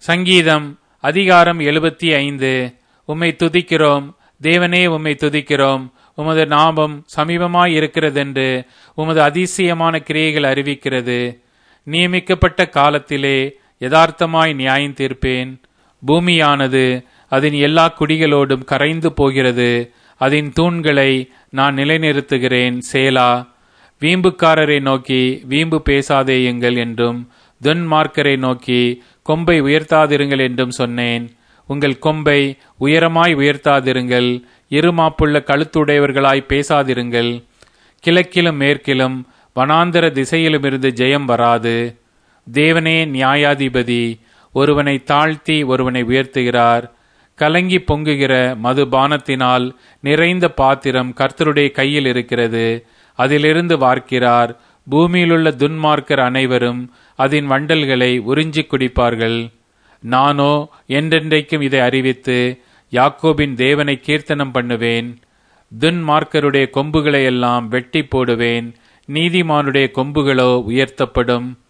சங்கீதம் அதிகாரம் எழுபத்தி ஐந்து உம்மை துதிக்கிறோம் தேவனே உம்மை துதிக்கிறோம் உமது நாமம் சமீபமாய் இருக்கிறதென்று உமது அதிசயமான கிரியைகள் அறிவிக்கிறது நியமிக்கப்பட்ட காலத்திலே யதார்த்தமாய் நியாயம் தீர்ப்பேன் பூமியானது அதன் எல்லா குடிகளோடும் கரைந்து போகிறது அதன் தூண்களை நான் நிலைநிறுத்துகிறேன் சேலா வீம்புக்காரரை நோக்கி வீம்பு பேசாதேயுங்கள் என்றும் துன்மார்க்கரை நோக்கி கொம்பை உயர்த்தாதிருங்கள் என்றும் சொன்னேன் உங்கள் கொம்பை உயரமாய் உயர்த்தாதிருங்கள் இருமாப்புள்ள கழுத்துடையவர்களாய் பேசாதிருங்கள் கிழக்கிலும் மேற்கிலும் வனாந்தர திசையிலுமிருந்து ஜெயம் வராது தேவனே நியாயாதிபதி ஒருவனை தாழ்த்தி ஒருவனை உயர்த்துகிறார் கலங்கி பொங்குகிற மதுபானத்தினால் நிறைந்த பாத்திரம் கர்த்தருடைய கையில் இருக்கிறது அதிலிருந்து வார்க்கிறார் பூமியிலுள்ள துன்மார்க்கர் அனைவரும் அதன் வண்டல்களை உறிஞ்சிக் குடிப்பார்கள் நானோ என்றென்றைக்கும் இதை அறிவித்து யாக்கோபின் தேவனை கீர்த்தனம் பண்ணுவேன் துன்மார்க்கருடைய கொம்புகளை எல்லாம் வெட்டி போடுவேன் நீதிமானுடைய கொம்புகளோ உயர்த்தப்படும்